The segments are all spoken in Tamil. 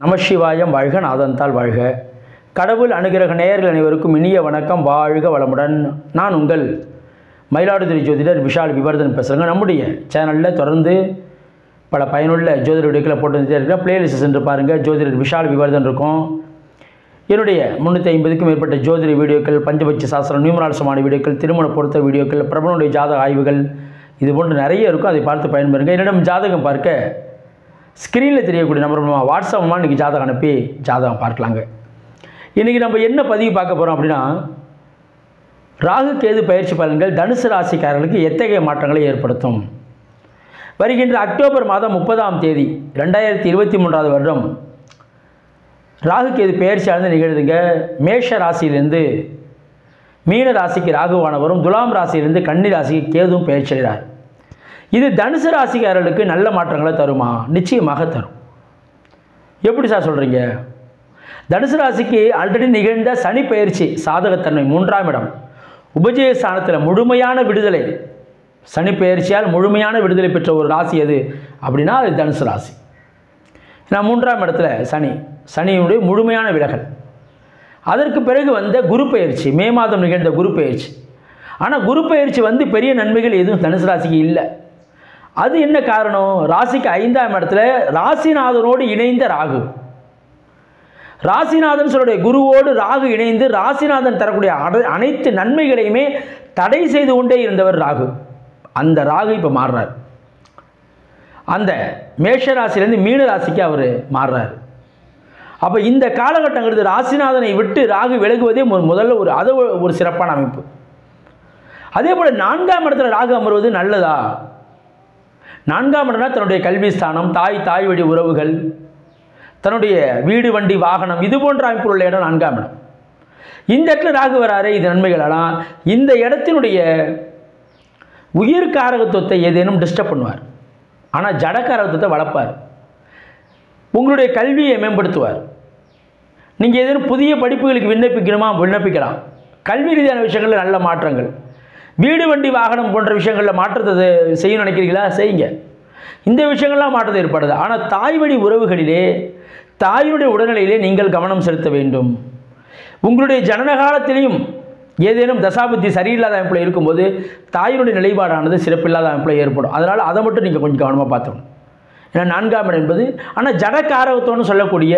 நமசிவாயம் வாழ்க நாதந்தால் வாழ்க கடவுள் அனுகிரக நேயர்கள் அனைவருக்கும் இனிய வணக்கம் வாழ்க வளமுடன் நான் உங்கள் மயிலாடுதுறை ஜோதிடர் விஷால் விவர்தன் பேசுகிறேங்க நம்முடைய சேனலில் தொடர்ந்து பல பயனுள்ள ஜோதிடர் வீடியோக்களை போட்டு வந்துட்டே இருக்கிற பிளேலிஸ்ட் சென்று பாருங்கள் ஜோதிடர் விஷால் விவர்தன் இருக்கும் என்னுடைய முந்நூற்றி ஐம்பதுக்கும் மேற்பட்ட ஜோதிட வீடியோக்கள் பஞ்சபட்ச சாஸ்திரம் நியூமரால்சமான வீடியோக்கள் திருமண பொருத்த வீடியோக்கள் பிரபலனுடைய ஜாதக ஆய்வுகள் இது போன்று நிறைய இருக்கும் அதை பார்த்து பயன்பெறுங்க என்னிடம் ஜாதகம் பார்க்க ஸ்க்ரீனில் தெரியக்கூடிய நம்பர் மூலமாக வாட்ஸ்அப் மூலமாக இன்றைக்கி ஜாதகம் அனுப்பி ஜாதகம் பார்க்கலாங்க இன்றைக்கி நம்ம என்ன பதிவு பார்க்க போகிறோம் அப்படின்னா ராகு கேது பயிற்சி பலன்கள் தனுசு ராசிக்காரர்களுக்கு எத்தகைய மாற்றங்களை ஏற்படுத்தும் வருகின்ற அக்டோபர் மாதம் முப்பதாம் தேதி ரெண்டாயிரத்தி இருபத்தி மூன்றாவது வருடம் ராகு கேது பெயர்ச்சியானது நிகழுதுங்க மேஷ ராசியிலிருந்து மீன ராசிக்கு ராகுவானவரும் துலாம் ராசியிலிருந்து கன்னி ராசிக்கு கேதுவும் பெயர்ச்சியார் இது தனுசு ராசிக்காரர்களுக்கு நல்ல மாற்றங்களை தருமா நிச்சயமாக தரும் எப்படி சார் சொல்கிறீங்க தனுசு ராசிக்கு ஆல்ரெடி நிகழ்ந்த சனி பயிற்சி சாதகத்தன்மை மூன்றாம் இடம் உபஜய ஸ்தானத்தில் முழுமையான விடுதலை சனி பெயர்ச்சியால் முழுமையான விடுதலை பெற்ற ஒரு ராசி எது அப்படின்னா அது தனுசு ராசி நான் மூன்றாம் இடத்துல சனி சனியினுடைய முழுமையான விலகல் அதற்கு பிறகு வந்த குரு பயிற்சி மே மாதம் நிகழ்ந்த குரு பயிற்சி ஆனால் குரு பயிற்சி வந்து பெரிய நன்மைகள் எதுவும் தனுசு ராசிக்கு இல்லை அது என்ன காரணம் ராசிக்கு ஐந்தாம் இடத்துல ராசிநாதனோடு இணைந்த ராகு ராசிநாதன் சொல்லுடைய குருவோடு ராகு இணைந்து ராசிநாதன் தரக்கூடிய அட- அனைத்து நன்மைகளையுமே தடை செய்து கொண்டே இருந்தவர் ராகு அந்த ராகு இப்போ மாறுறார் அந்த மேஷ ராசியிலேருந்து மீன ராசிக்கு அவர் மாறுறார் அப்போ இந்த காலகட்டங்கிறது ராசிநாதனை விட்டு ராகு விலகுவதே மு- முதல்ல ஒரு அது ஒரு சிறப்பான அமைப்பு அதே போல் நான்காம் இடத்துல ராகு அமர்வது நல்லதா நான்காம் இடம்னா தன்னுடைய கல்வி ஸ்தானம் தாய் தாய் வழி உறவுகள் தன்னுடைய வீடு வண்டி வாகனம் இது போன்ற அமைப்பு உள்ள இடம் நான்காம் இடம் இந்த இடத்துல ராகு வராரு இது நன்மைகளெல்லாம் இந்த இடத்தினுடைய உயிர் காரகத்துவத்தை ஏதேனும் டிஸ்டர்ப் பண்ணுவார் ஆனால் ஜடக்காரகத்துவத்தை வளர்ப்பார் உங்களுடைய கல்வியை மேம்படுத்துவார் நீங்கள் ஏதேனும் புதிய படிப்புகளுக்கு விண்ணப்பிக்கணுமா விண்ணப்பிக்கலாம் கல்வி ரீதியான விஷயங்களில் நல்ல மாற்றங்கள் வீடு வண்டி வாகனம் போன்ற விஷயங்களில் மாற்றத்தை செய்யணும்னு நினைக்கிறீங்களா செய்யுங்க இந்த விஷயங்கள்லாம் மாற்றத்தை ஏற்படுது ஆனால் தாய் வழி உறவுகளிலே தாயினுடைய உடல்நிலையிலே நீங்கள் கவனம் செலுத்த வேண்டும் உங்களுடைய ஜனன காலத்திலையும் ஏதேனும் தசாபுத்தி சரியில்லாத அமைப்பில் இருக்கும்போது தாயினுடைய நிலைப்பாடானது சிறப்பில்லாத அமைப்பில் ஏற்படும் அதனால் அதை மட்டும் நீங்கள் கொஞ்சம் கவனமாக பார்த்துக்கணும் ஏன்னா நான்காம் இடம் என்பது ஆனால் ஜடக்காரகத்தோன்னு சொல்லக்கூடிய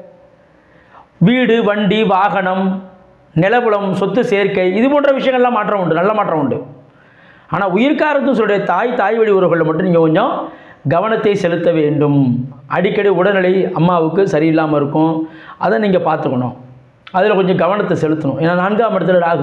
வீடு வண்டி வாகனம் நிலபுலம் சொத்து சேர்க்கை இது போன்ற விஷயங்கள்லாம் மாற்றம் உண்டு நல்ல மாற்றம் உண்டு ஆனால் உயிர்காரத்தும் சொல்லுடைய தாய் தாய் வழி உறவுகளில் மட்டும் நீங்கள் கொஞ்சம் கவனத்தை செலுத்த வேண்டும் அடிக்கடி உடல்நிலை அம்மாவுக்கு சரியில்லாமல் இருக்கும் அதை நீங்கள் பார்த்துக்கணும் அதில் கொஞ்சம் கவனத்தை செலுத்தணும் ஏன்னா நான்காம் இடத்துல ராகு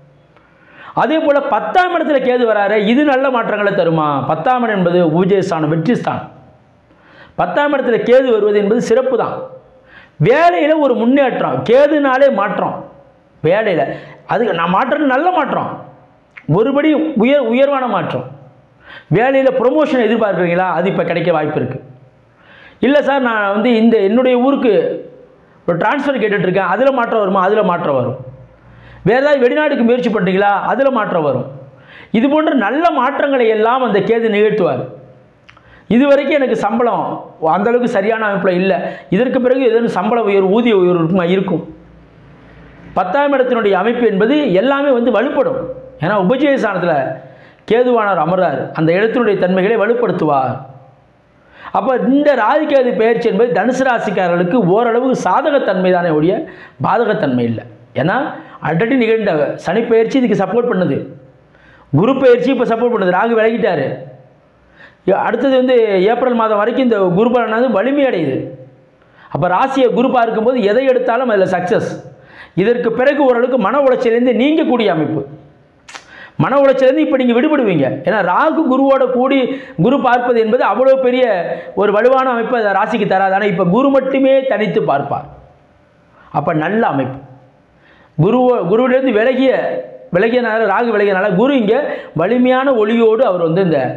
அதே போல் பத்தாம் இடத்துல கேது வராரு இது நல்ல மாற்றங்களை தருமா பத்தாம் இடம் என்பது உபஜயஸ்தானம் வெற்றி ஸ்தானம் பத்தாம் இடத்துல கேது வருவது என்பது சிறப்பு தான் வேலையில் ஒரு முன்னேற்றம் கேதுனாலே மாற்றம் வேலையில் அதுக்கு நான் மாற்றம் நல்ல மாற்றம் ஒருபடி உயர் உயர்வான மாற்றம் வேலையில் ப்ரொமோஷன் எதிர்பார்க்குறீங்களா அது இப்போ கிடைக்க வாய்ப்பு இருக்குது இல்லை சார் நான் வந்து இந்த என்னுடைய ஊருக்கு ஒரு ட்ரான்ஸ்ஃபர் கேட்டுட்ருக்கேன் அதில் மாற்றம் வருமா அதில் மாற்றம் வரும் வேறு ஏதாவது வெளிநாட்டுக்கு முயற்சி பண்ணுறீங்களா அதில் மாற்றம் வரும் இது போன்ற நல்ல மாற்றங்களை எல்லாம் அந்த கேது நிகழ்த்துவார் இது வரைக்கும் எனக்கு சம்பளம் அந்த அளவுக்கு சரியான அமைப்பில் இல்லை இதற்கு பிறகு ஏதேனும் சம்பள உயர்வு ஊதிய உயர்வு இருக்குமா இருக்கும் பத்தாம் இடத்தினுடைய அமைப்பு என்பது எல்லாமே வந்து வலுப்படும் ஏன்னா உபஜயஸ்தானத்தில் கேதுவானவர் அமர்றார் அந்த இடத்தினுடைய தன்மைகளை வலுப்படுத்துவார் அப்போ இந்த ராதிகேது பெயர்ச்சி என்பது தனுசு ராசிக்காரர்களுக்கு ஓரளவு சாதகத்தன்மை தானே ஒழிய பாதகத்தன்மை இல்லை ஏன்னா ஆல்ரெடி நிகழ்ந்த சனி பெயர்ச்சி இதுக்கு சப்போர்ட் பண்ணுது குரு பெயர்ச்சி இப்போ சப்போர்ட் பண்ணுது ராகு விலகிட்டாரு அடுத்தது வந்து ஏப்ரல் மாதம் வரைக்கும் இந்த குரு பலனானது வலிமையடையுது அப்போ ராசியை குரு பார்க்கும்போது எதை எடுத்தாலும் அதில் சக்ஸஸ் இதற்கு பிறகு ஓரளவுக்கு மன உளைச்சலேருந்து நீங்கக்கூடிய அமைப்பு மன உளைச்சலேருந்து இப்போ நீங்கள் விடுபடுவீங்க ஏன்னா ராகு குருவோட கூடி குரு பார்ப்பது என்பது அவ்வளோ பெரிய ஒரு வலுவான அமைப்பு அந்த ராசிக்கு தராது ஆனால் இப்போ குரு மட்டுமே தனித்து பார்ப்பார் அப்போ நல்ல அமைப்பு குருவோ குருவிலேருந்து விலகிய விலகியனால ராகு விலகியனால குரு இங்கே வலிமையான ஒளியோடு அவர் வந்து இந்த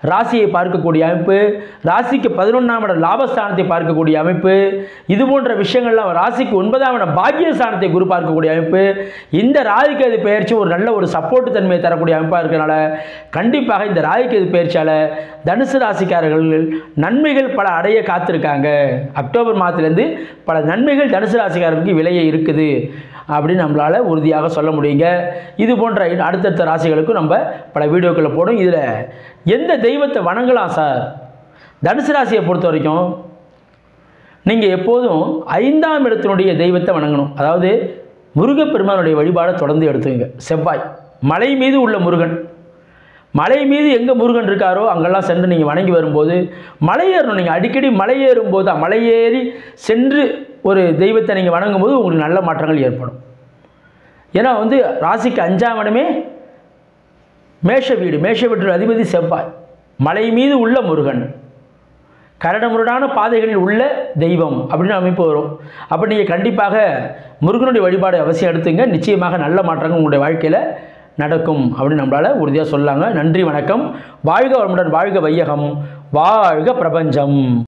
ராசியை பார்க்கக்கூடிய அமைப்பு ராசிக்கு பதினொன்றாம் இடம் லாபஸ்தானத்தை பார்க்கக்கூடிய அமைப்பு இது போன்ற விஷயங்கள்லாம் ராசிக்கு ஒன்பதாம் இடம் பாக்கியஸ்தானத்தை குரு பார்க்கக்கூடிய அமைப்பு இந்த ராகுகேது பயிற்சி ஒரு நல்ல ஒரு சப்போர்ட் தன்மையை தரக்கூடிய அமைப்பாக இருக்கிறனால கண்டிப்பாக இந்த ராகுகேது பயிற்சியால் தனுசு ராசிக்காரர்கள் நன்மைகள் பல அடைய காத்திருக்காங்க அக்டோபர் மாதத்துலேருந்து பல நன்மைகள் தனுசு ராசிக்காரர்களுக்கு விலையே இருக்குது அப்படின்னு நம்மளால் உறுதியாக சொல்ல முடியுங்க இது போன்ற அடுத்தடுத்த ராசிகளுக்கும் நம்ம பல வீடியோக்களை போடும் இதில் எந்த தெய்வத்தை வணங்கலாம் சார் தனுசு ராசியை பொறுத்த வரைக்கும் நீங்கள் எப்போதும் ஐந்தாம் இடத்தினுடைய தெய்வத்தை வணங்கணும் அதாவது முருகப்பெருமானுடைய வழிபாடை தொடர்ந்து எடுத்துங்க செவ்வாய் மலை மீது உள்ள முருகன் மலை மீது எங்கே முருகன் இருக்காரோ அங்கெல்லாம் சென்று நீங்கள் வணங்கி வரும்போது மலை ஏறணும் நீங்கள் அடிக்கடி மலை ஏறும்போது மலை ஏறி சென்று ஒரு தெய்வத்தை நீங்கள் வணங்கும் போது உங்களுக்கு நல்ல மாற்றங்கள் ஏற்படும் ஏன்னா வந்து ராசிக்கு அஞ்சாம் இடமே மேஷ வீடு மேஷ வீட்டு அதிபதி செவ்வாய் மலை மீது உள்ள முருகன் கரடமுரடான பாதைகளில் உள்ள தெய்வம் அப்படின்னு அமைப்பு வரும் அப்போ நீங்கள் கண்டிப்பாக முருகனுடைய வழிபாடு அவசியம் எடுத்துங்க நிச்சயமாக நல்ல மாற்றங்கள் உங்களுடைய வாழ்க்கையில் நடக்கும் அப்படின்னு நம்மளால் உறுதியாக சொல்லாங்க நன்றி வணக்கம் வாழ்க வளமுடன் வாழ்க வையகம் வாழ்க பிரபஞ்சம்